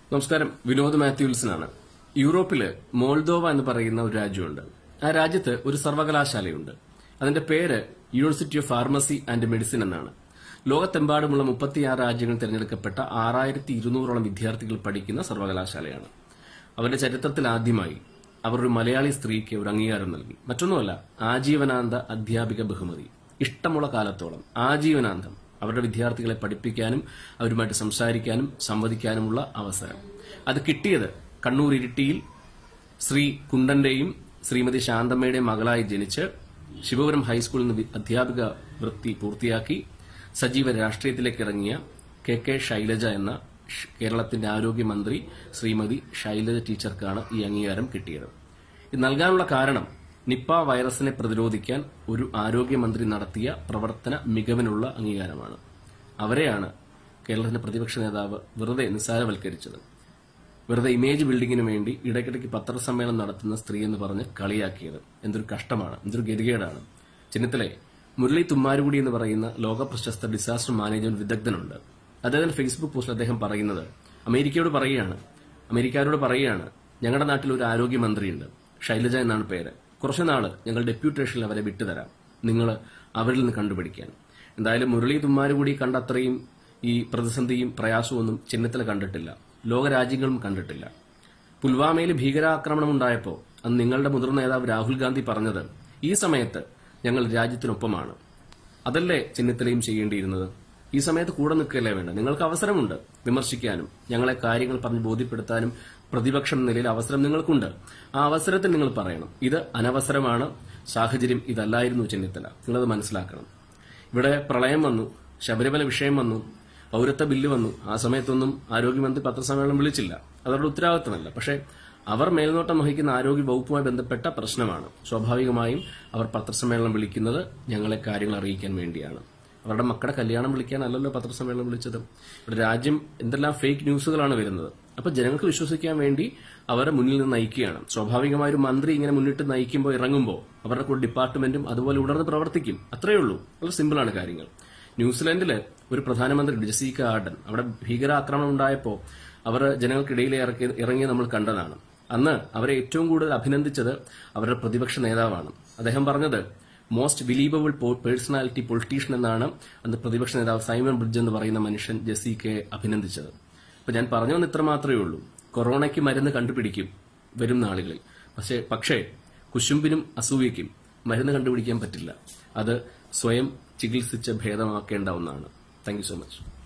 നമസ്കാരം വിനോദ് മാത്യൂൽസനാണ് യൂറോപ്പില് മോൾദോവ എന്ന് പറയുന്ന ഒരു രാജ്യമുണ്ട് ആ രാജ്യത്ത് ഒരു സർവകലാശാലയുണ്ട് അതിന്റെ പേര് university of pharmacy and medicine എന്നാണ് ലോകത്തെമ്പാടുമുള്ള മുപ്പത്തിയാറ് രാജ്യങ്ങളിൽ തിരഞ്ഞെടുക്കപ്പെട്ട ആറായിരത്തി ഇരുന്നൂറോളം വിദ്യാർത്ഥികൾ പഠിക്കുന്ന സർവകലാശാലയാണ് അവരുടെ ചരിത്രത്തിൽ ആദ്യമായി അവർ ഒരു മലയാളി സ്ത്രീക്ക് ഒരു അംഗീകാരം നൽകി മറ്റൊന്നുമല്ല ആജീവനാന്ത അധ്യാപിക ബഹുമതി ഇഷ്ടമുള്ള കാലത്തോളം ആജീവനാന്തം അവരുടെ വിദ്യാർത്ഥികളെ പഠിപ്പിക്കാനും അവരുമായിട്ട് സംസാരിക്കാനും സംവദിക്കാനുമുള്ള അവസരം അത് കിട്ടിയത് കണ്ണൂർ ഇരിട്ടിയിൽ ശ്രീ കുണ്ടന്റെയും ശ്രീമതി ശാന്തമ്മയുടെയും മകളായി ജനിച്ച് ശിവപുരം ഹൈസ്കൂളിൽ നിന്ന് വി- അധ്യാപിക വൃത്തി പൂർത്തിയാക്കി സജീവ രാഷ്ട്രീയത്തിലേക്ക് ഇറങ്ങിയ കെ കെ ശൈലജ എന്ന ഷ് കേരളത്തിന്റെ ആരോഗ്യമന്ത്രി ശ്രീമതി ശൈലജ ടീച്ചർക്കാണ് ഈ അംഗീകാരം കിട്ടിയത് ഇത് നൽകാനുള്ള കാരണം നിപ്പ വൈറസിനെ പ്രതിരോധിക്കാൻ ഒരു ആരോഗ്യമന്ത്രി നടത്തിയ പ്രവർത്തന മികവിനുള്ള അംഗീകാരമാണ് അവരെയാണ് കേരളത്തിന്റെ പ്രതിപക്ഷ നേതാവ് വെറുതെ നിസ്സാരവൽക്കരിച്ചത് വെറുതെ ഇമേജ് ബിൽഡിങ്ങിന് വേണ്ടി ഇടയ്ക്കിടയ്ക്ക് പത്രസമ്മേളനം നടത്തുന്ന സ്ത്രീ എന്ന് പറഞ്ഞ് കളിയാക്കിയത് എന്തൊരു കഷ്ടമാണ് എന്തൊരു ഗതികേടാണ് ചെന്നിത്തലെ മുരളി തുമ്മാരുകുടി എന്ന് പറയുന്ന ലോക പ്രശസ്ത ഡിസാസ്റ്റർ മാനേജ്മെന്റ് വിദഗ്ധനുണ്ട് അദ്ദേഹത്തിന്റെ ഫേസ്ബുക്ക് പോസ്റ്റിൽ അദ്ദേഹം പറയുന്നത് അമേരിക്കയോട് പറയുകയാണ് അമേരിക്കാരോട് പറയുകയാണ് ഞങ്ങളുടെ നാട്ടിൽ ഒരു ആരോഗ്യമന്ത്രിയുണ്ട് ശൈലജ എന്നാണ് പേര് കുറച്ചു നാള് ഞങ്ങൾ ഡെപ്യൂട്ടേഷനിൽ അവരെ വിട്ടുതരാം നിങ്ങൾ അവരിൽ നിന്ന് കണ്ടുപിടിക്കാൻ എന്തായാലും മുരളി തുമ്മാരുകൂടി കണ്ട അത്രയും ഈ പ്രതിസന്ധിയും പ്രയാസവും ഒന്നും ചെന്നിത്തല കണ്ടിട്ടില്ല ലോകരാജ്യങ്ങളും കണ്ടിട്ടില്ല പുൽവാമയിൽ ഭീകരാക്രമണം ഉണ്ടായപ്പോൾ അന്ന് നിങ്ങളുടെ മുതിർന്ന നേതാവ് രാഹുൽ ഗാന്ധി പറഞ്ഞത് ഈ സമയത്ത് ഞങ്ങൾ രാജ്യത്തിനൊപ്പമാണ് അതല്ലേ ചെന്നിത്തലയും ചെയ്യേണ്ടിയിരുന്നത് ഈ സമയത്ത് കൂടെ നിൽക്കല്ലേ വേണ്ട നിങ്ങൾക്ക് അവസരമുണ്ട് വിമർശിക്കാനും ഞങ്ങളെ കാര്യങ്ങൾ പറഞ്ഞ് ബോധ്യപ്പെടുത്താനും പ്രതിപക്ഷം നിലയിൽ അവസരം നിങ്ങൾക്കുണ്ട് ആ അവസരത്തിൽ നിങ്ങൾ പറയണം ഇത് അനവസരമാണ് സാഹചര്യം ഇതല്ലായിരുന്നു ചെന്നിത്തല നിങ്ങളത് മനസ്സിലാക്കണം ഇവിടെ പ്രളയം വന്നു ശബരിമല വിഷയം വന്നു പൌരത്വ ബില്ല് വന്നു ആ സമയത്തൊന്നും ആരോഗ്യമന്ത്രി പത്രസമ്മേളനം വിളിച്ചില്ല അതവരുടെ ഉത്തരവാദിത്തമല്ല പക്ഷേ അവർ മേൽനോട്ടം വഹിക്കുന്ന ആരോഗ്യ വകുപ്പുമായി ബന്ധപ്പെട്ട പ്രശ്നമാണ് സ്വാഭാവികമായും അവർ പത്രസമ്മേളനം വിളിക്കുന്നത് ഞങ്ങളെ കാര്യങ്ങൾ അറിയിക്കാൻ വേണ്ടിയാണ് അവരുടെ മക്കളുടെ കല്യാണം വിളിക്കാനല്ലല്ലോ പത്രസമ്മേളനം വിളിച്ചത് ഇവിടെ രാജ്യം എന്തെല്ലാം ഫേക്ക് ന്യൂസുകളാണ് വരുന്നത് അപ്പൊ ജനങ്ങൾക്ക് വിശ്വസിക്കാൻ വേണ്ടി അവരെ മുന്നിൽ നിന്ന് നയിക്കുകയാണ് സ്വാഭാവികമായ ഒരു മന്ത്രി ഇങ്ങനെ മുന്നിട്ട് നയിക്കുമ്പോൾ ഇറങ്ങുമ്പോൾ അവരുടെ കൂടെ ഡിപ്പാർട്ട്മെന്റും അതുപോലെ ഉണർന്ന് പ്രവർത്തിക്കും അത്രയേ ഉള്ളൂ വളരെ സിമ്പിളാണ് കാര്യങ്ങൾ ന്യൂസിലൻഡില് ഒരു പ്രധാനമന്ത്രി ജസീക ആർഡൻ അവിടെ ഭീകരാക്രമണം ഉണ്ടായപ്പോൾ അവർ ജനങ്ങൾക്കിടയിൽ ഇറക്കി ഇറങ്ങി നമ്മൾ കണ്ടതാണ് അന്ന് അവരെ ഏറ്റവും കൂടുതൽ അഭിനന്ദിച്ചത് അവരുടെ പ്രതിപക്ഷ നേതാവാണ് അദ്ദേഹം പറഞ്ഞത് മോസ്റ്റ് ബിലീവബിൾ പേഴ്സണാലിറ്റി പൊളിറ്റീഷ്യൻ എന്നാണ് അന്ന് പ്രതിപക്ഷ നേതാവ് സൈമൺ ബ്രിഡ്ജ് എന്ന് പറയുന്ന മനുഷ്യൻ ജസീക്കയെ അഭിനന്ദിച്ചത് അപ്പൊ ഞാൻ പറഞ്ഞു വന്ന് ഇത്ര മാത്രമേ ഉള്ളൂ കൊറോണയ്ക്ക് മരുന്ന് കണ്ടുപിടിക്കും വരും നാളുകളിൽ പക്ഷേ പക്ഷേ കുശുമ്പിനും അസൂയയ്ക്കും മരുന്ന് കണ്ടുപിടിക്കാൻ പറ്റില്ല അത് സ്വയം ചികിത്സിച്ച് ഭേദമാക്കേണ്ട ഒന്നാണ് താങ്ക് യു സോ മച്ച്